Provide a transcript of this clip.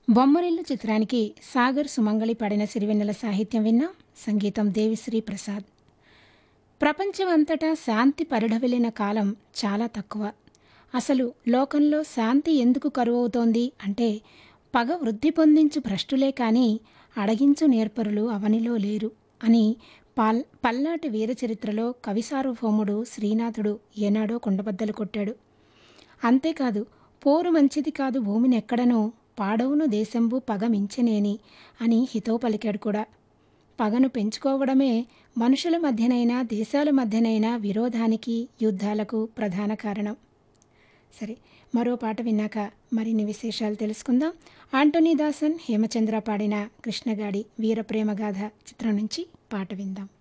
బొమ్మరిల్లు చిత్రానికి సాగర్ సుమంగళి పాడిన సిరివెన్నెల సాహిత్యం విన్నాం సంగీతం దేవిశ్రీ ప్రసాద్ ప్రపంచం అంతటా శాంతి పరిఢవిలిన కాలం చాలా తక్కువ అసలు లోకంలో శాంతి ఎందుకు కరువవుతోంది అంటే పగ వృద్ధి పొందించు భ్రష్టులే కానీ అడగించు నేర్పరులు అవనిలో లేరు అని పాల్ పల్నాటి వీరచరిత్రలో కవిసార్వభౌముడు శ్రీనాథుడు ఏనాడో కుండబద్దలు కొట్టాడు అంతేకాదు పోరు మంచిది కాదు భూమిని ఎక్కడనో పాడవును దేశంబు పగ మించనేని అని హితవు పలికాడు కూడా పగను పెంచుకోవడమే మనుషుల మధ్యనైనా దేశాల మధ్యనైనా విరోధానికి యుద్ధాలకు ప్రధాన కారణం సరే మరో పాట విన్నాక మరిన్ని విశేషాలు తెలుసుకుందాం ఆంటోనీ దాసన్ హేమచంద్ర పాడిన కృష్ణగాడి వీరప్రేమగాథ చిత్రం నుంచి పాట విందాం